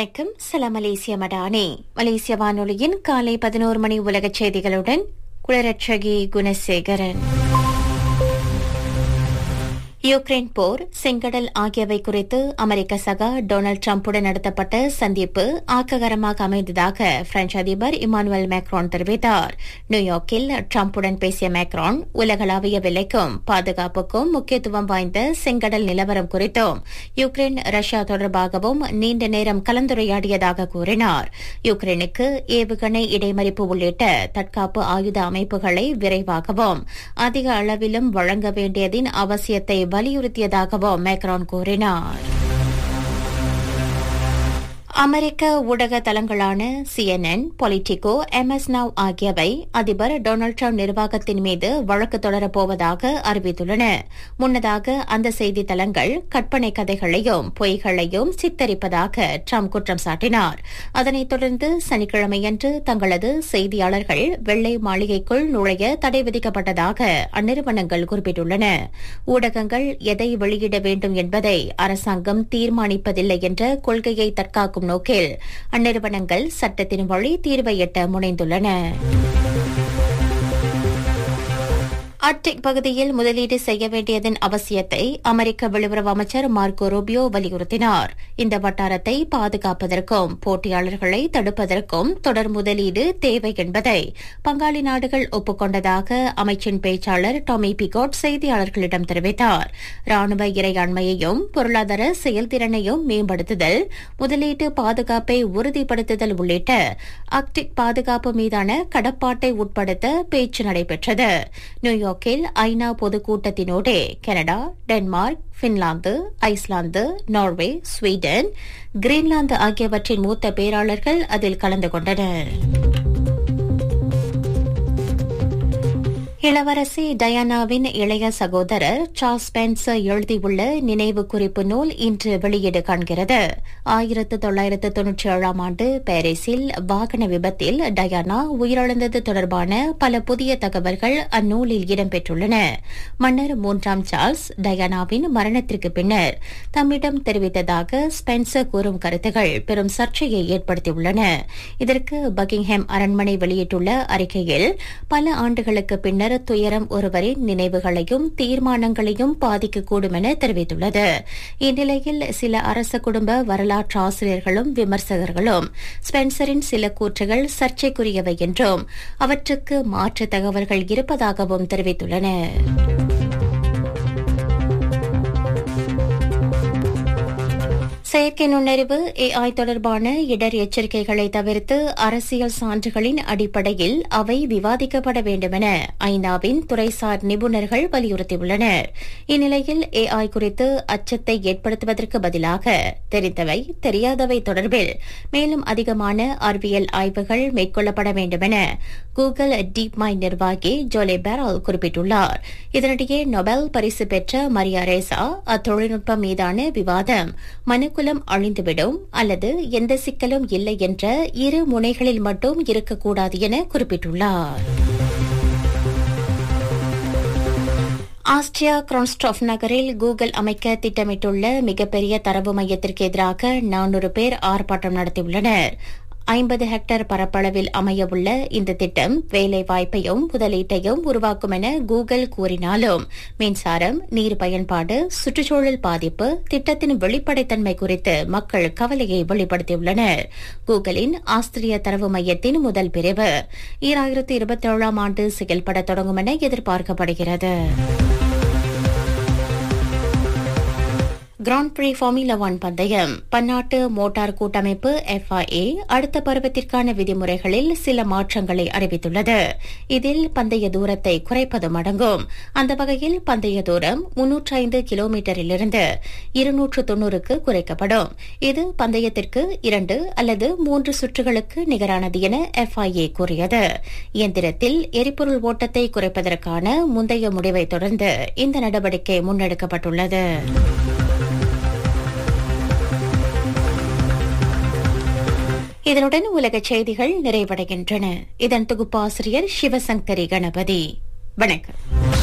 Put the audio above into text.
வணக்கம் சலாம் மலேசிய மடானே மலேசிய வானொலியின் காலை பதினோரு மணி உலகச் செய்திகளுடன் குளரட்சகி குணசேகரன் யுக்ரைன் போர் செங்கடல் ஆகியவை குறித்து அமெரிக்க சகா டொனால்டு டிரம்புடன் நடத்தப்பட்ட சந்திப்பு ஆக்ககரமாக அமைந்ததாக பிரெஞ்சு அதிபர் இமானுவேல் மேக்ரான் தெரிவித்தார் நியூயார்க்கில் டிரம்புடன் பேசிய மேக்ரான் உலகளாவிய விலைக்கும் பாதுகாப்புக்கும் முக்கியத்துவம் வாய்ந்த செங்கடல் நிலவரம் குறித்தும் யுக்ரைன் ரஷ்யா தொடர்பாகவும் நீண்ட நேரம் கலந்துரையாடியதாக கூறினார் யுக்ரைனுக்கு ஏவுகணை இடைமறிப்பு உள்ளிட்ட தற்காப்பு ஆயுத அமைப்புகளை விரைவாகவும் அதிக அளவிலும் வழங்க வேண்டியதின் அவசியத்தை வலியுறுத்தியதாகவும் மேக்ரான் கூறினார் அமெரிக்க ஊடக தளங்களான சிஎன்என் பொலிட்டிகோ எம்எஸ் நவ் ஆகியவை அதிபர் டொனால்டு டிரம்ப் நிர்வாகத்தின் மீது வழக்கு தொடரப்போவதாக அறிவித்துள்ளன முன்னதாக அந்த செய்தி தளங்கள் கற்பனை கதைகளையும் பொய்களையும் சித்தரிப்பதாக ட்ரம்ப் குற்றம் சாட்டினார் அதனைத் தொடர்ந்து சனிக்கிழமையன்று தங்களது செய்தியாளர்கள் வெள்ளை மாளிகைக்குள் நுழைய தடை விதிக்கப்பட்டதாக அந்நிறுவனங்கள் குறிப்பிட்டுள்ளன ஊடகங்கள் எதை வெளியிட வேண்டும் என்பதை அரசாங்கம் தீர்மானிப்பதில்லை என்ற கொள்கையை தற்காக்கும் உருவாக்கும் நோக்கில் அந்நிறுவனங்கள் சட்டத்தின் வழி தீர்வை எட்ட முனைந்துள்ளன ஆர்டிக் பகுதியில் முதலீடு செய்ய வேண்டியதன் அவசியத்தை அமெரிக்க வெளியுறவு அமைச்சர் மார்க்கோ ரூபியோ வலியுறுத்தினார் இந்த வட்டாரத்தை பாதுகாப்பதற்கும் போட்டியாளர்களை தடுப்பதற்கும் தொடர் முதலீடு தேவை என்பதை பங்காளி நாடுகள் ஒப்புக்கொண்டதாக அமைச்சின் பேச்சாளர் டாமி பிகோட் செய்தியாளர்களிடம் தெரிவித்தார் ராணுவ இறையாண்மையையும் பொருளாதார செயல்திறனையும் மேம்படுத்துதல் முதலீட்டு பாதுகாப்பை உறுதிப்படுத்துதல் உள்ளிட்ட ஆர்டிக் பாதுகாப்பு மீதான கடப்பாட்டை உட்படுத்த பேச்சு நடைபெற்றது நியூயார்க் நியூயார்க்கில் ஐநா பொதுக்கூட்டத்தினோடு Canada Denmark Finland Iceland Norway Sweden Greenland ஆகியவற்றின் மூத்த பேராளர்கள் அதில் கலந்து கொண்டனர் இளவரசி டயானாவின் இளைய சகோதரர் சார்ஸ் ஸ்பென்சர் எழுதியுள்ள நினைவு குறிப்பு நூல் இன்று வெளியீடு காண்கிறது ஆயிரத்து தொள்ளாயிரத்து தொன்னூற்றி ஏழாம் ஆண்டு பாரிஸில் வாகன விபத்தில் டயானா உயிரிழந்தது தொடர்பான பல புதிய தகவல்கள் அந்நூலில் இடம்பெற்றுள்ளன மன்னர் மூன்றாம் சார்ல்ஸ் டயானாவின் மரணத்திற்கு பின்னர் தம்மிடம் தெரிவித்ததாக ஸ்பென்சர் கூறும் கருத்துகள் பெரும் சர்ச்சையை ஏற்படுத்தியுள்ளன இதற்கு பக்கிங்ஹாம் அரண்மனை வெளியிட்டுள்ள அறிக்கையில் பல ஆண்டுகளுக்கு பின்னர் துயரம் ஒருவரின் நினைவுகளையும் தீர்மானங்களையும் பாதிக்கக்கூடும் என தெரிவித்துள்ளது இந்நிலையில் சில அரச குடும்ப வரலாற்று ஆசிரியர்களும் விமர்சகர்களும் ஸ்பென்சரின் சில கூற்றுகள் சர்ச்சைக்குரியவை என்றும் அவற்றுக்கு மாற்று தகவல்கள் இருப்பதாகவும் தெரிவித்துள்ளனர் செயற்கை நுண்ணறிவு ஏஐ தொடர்பான இடர் எச்சரிக்கைகளை தவிர்த்து அரசியல் சான்றுகளின் அடிப்படையில் அவை விவாதிக்கப்பட வேண்டுமென ஐநாவின் துறைசார் நிபுணர்கள் வலியுறுத்தியுள்ளனர் இந்நிலையில் ஏஐ குறித்து அச்சத்தை ஏற்படுத்துவதற்கு பதிலாக தெரிந்தவை தெரியாதவை தொடர்பில் மேலும் அதிகமான அறிவியல் ஆய்வுகள் மேற்கொள்ளப்பட வேண்டுமென கூகுள் டீப் மைண்ட் நிர்வாகி ஜோலே பேரால் குறிப்பிட்டுள்ளார் இதனிடையே நொபேல் பரிசு பெற்ற மரியா ரேசா அத்தொழில்நுட்பம் மீதான விவாதம் மனுக்குலம் அழிந்துவிடும் அல்லது எந்த சிக்கலும் இல்லை என்ற இரு முனைகளில் மட்டும் இருக்கக்கூடாது என குறிப்பிட்டுள்ளார் ஆஸ்ட்ரியா கிரான்ஸ்டாஃப் நகரில் கூகுள் அமைக்க திட்டமிட்டுள்ள மிகப்பெரிய தரவு மையத்திற்கு எதிராக நானூறு பேர் ஆர்ப்பாட்டம் நடத்தியுள்ளனர் ஐம்பது ஹெக்டேர் பரப்பளவில் அமையவுள்ள இந்த திட்டம் வேலைவாய்ப்பையும் முதலீட்டையும் உருவாக்கும் என கூகுள் கூறினாலும் மின்சாரம் நீர் பயன்பாடு சுற்றுச்சூழல் பாதிப்பு திட்டத்தின் வெளிப்படைத்தன்மை குறித்து மக்கள் கவலையை வெளிப்படுத்தியுள்ளனர் கூகுளின் ஆஸ்திரிய தரவு மையத்தின் முதல் பிரிவு ஈராயிரத்து இருபத்தி ஏழாம் ஆண்டு செயல்பட தொடங்கும் என எதிர்பார்க்கப்படுகிறது கிராண்ட் பிரி ஃபார்முலா ஒன் பந்தயம் பன்னாட்டு மோட்டார் கூட்டமைப்பு எஃப்ஐஏ அடுத்த பருவத்திற்கான விதிமுறைகளில் சில மாற்றங்களை அறிவித்துள்ளது இதில் பந்தய தூரத்தை குறைப்பதும் அடங்கும் அந்த வகையில் பந்தய தூரம் முன்னூற்றி ஐந்து கிலோமீட்டரிலிருந்து இருநூற்று தொன்னூறுக்கு குறைக்கப்படும் இது பந்தயத்திற்கு இரண்டு அல்லது மூன்று சுற்றுகளுக்கு நிகரானது என எஃப்ஐஏ கூறியது இயந்திரத்தில் எரிபொருள் ஓட்டத்தை குறைப்பதற்கான முந்தைய முடிவை தொடர்ந்து இந்த நடவடிக்கை முன்னெடுக்கப்பட்டுள்ளது இதனுடன் உலகச் செய்திகள் நிறைவடைகின்றன இதன் தொகுப்பாசிரியர் சிவசங்கரி கணபதி வணக்கம்